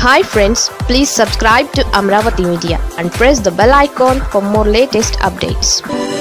hi friends please subscribe to Amaravati media and press the bell icon for more latest updates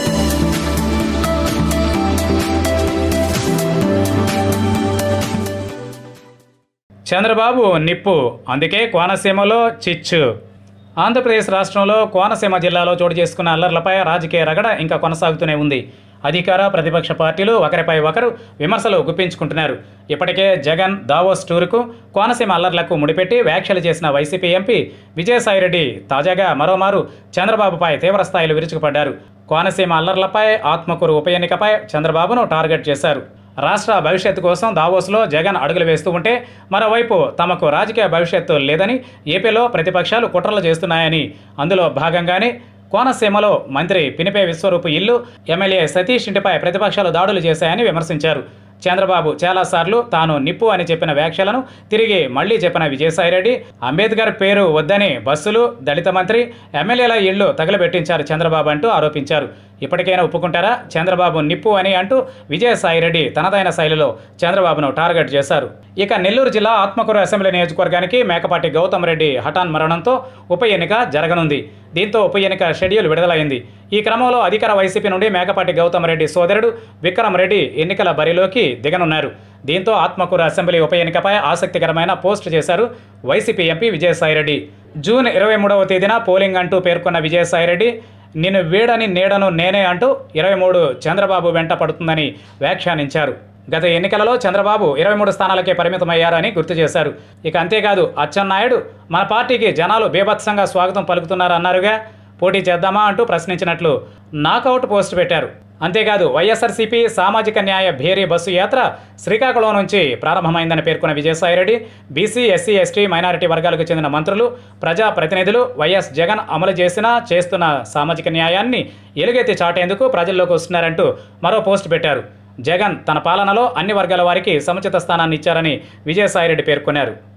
Chandrababu నిప్పు అందుకే కోనసీమలో చిచ్చు ఆంధ్రప్రదేశ్ రాష్ట్రంలో కోనసీమ జిల్లాలో చోటు చేసుకున్న అల్లర్లపై రాజకీయ రగడ ఇంకా కొనసాగుతూనే ఉంది అధికార ప్రతిపక్ష పార్టీలు ఒకరిపై ఒకరు విమర్శలు గుప్పించుకుంటున్నారు ఇప్పటికే జగన్ దావోస్ టూర్కు కోనసీమ అల్లర్లకు ముడిపెట్టి వ్యాఖ్యలు చేసిన వైసీపీ ఎంపీ విజయసాయిరెడ్డి తాజాగా మరోమారు చంద్రబాబుపై తీవ్రస్థాయిలో విరుచుకుపడ్డారు కోనసీమ అల్లర్లపై ఆత్మకూరు ఉప ఎన్నికపై చంద్రబాబును టార్గెట్ చేశారు రాష్ట్ర భవిష్యత్తు కోసం దావోస్లో జగన్ అడుగులు వేస్తూ ఉంటే మరోవైపు తమకు రాజకీయ భవిష్యత్తు లేదని ఏపీలో ప్రతిపక్షాలు కుట్రలు చేస్తున్నాయని అందులో భాగంగానే కోనసీమలో మంత్రి పినిపే విశ్వరూపు ఇల్లు ఎమ్మెల్యే సతీష్ ఇంటిపై ప్రతిపక్షాలు దాడులు చేశాయని విమర్శించారు చంద్రబాబు చాలాసార్లు తాను నిప్పు అని చెప్పిన వ్యాఖ్యలను తిరిగి మళ్లీ చెప్పిన విజయసాయిరెడ్డి అంబేద్కర్ పేరు వద్దని బస్సులు దళిత మంత్రి ఎమ్మెల్యేల ఇళ్లు తగలబెట్టించారు చంద్రబాబు అంటూ ఆరోపించారు ఇప్పటికైనా ఒప్పుకుంటారా చంద్రబాబు నిప్పు అని అంటూ విజయసాయిరెడ్డి తనదైన శైలిలో చంద్రబాబును టార్గెట్ చేశారు ఇక నెల్లూరు జిల్లా ఆత్మకూరు అసెంబ్లీ నియోజకవర్గానికి మేకపాటి గౌతమ్ రెడ్డి హఠాన్ మరణంతో ఉప ఎన్నిక జరగనుంది దీంతో ఉప ఎన్నిక షెడ్యూల్ విడుదలైంది ఈ క్రమంలో అధికార వైసీపీ నుండి మేకపాటి గౌతమ్ రెడ్డి సోదరుడు విక్రమ్ రెడ్డి ఎన్నికల బరిలోకి దిగనున్నారు దీంతో ఆత్మకూరు అసెంబ్లీ ఉప ఎన్నికపై ఆసక్తికరమైన పోస్ట్ చేశారు వైసీపీ ఎంపీ విజయసాయిరెడ్డి జూన్ ఇరవై మూడవ తేదీన పోలింగ్ అంటూ పేర్కొన్న విజయసాయిరెడ్డి నిన్ను వీడని నీడను నేనే అంటూ ఇరవై మూడు చంద్రబాబు వెంట పడుతుందని వ్యాఖ్యానించారు గత ఎన్నికలలో చంద్రబాబు ఇరవై మూడు స్థానాలకే పరిమితమయ్యారని గుర్తు చేశారు ఇక అంతేకాదు అచ్చెన్నాయుడు మన పార్టీకి జనాలు బీభత్సంగా స్వాగతం పలుకుతున్నారన్నారుగా పోటీ చేద్దామా అంటూ ప్రశ్నించినట్లు నాకౌట్ పోస్ట్ పెట్టారు అంతేకాదు వైఎస్ఆర్సీపీ సామాజిక న్యాయ భేరీ బస్సు యాత్ర శ్రీకాకుళం నుంచి ప్రారంభమైందని పేర్కొన్న Vijayasai Reddy BC SC ST minority వర్గాలకు చెందిన మంత్రులు ప్రజా ప్రతినిధులు వైఎస్ జగన్ అమలు చేసిన చేస్తున్న సామాజిక న్యాయాన్ని ఎలుగెత్తి చాటేందుకు ప్రజల్లోకి వస్తున్నారంటూ మరో పోస్ట్ పెట్టారు జగన్ తన పాలనలో అన్ని వర్గాల వారికి సముచిత స్థానాన్ని ఇచ్చారని విజయసాయిరెడ్డి పేర్కొన్నారు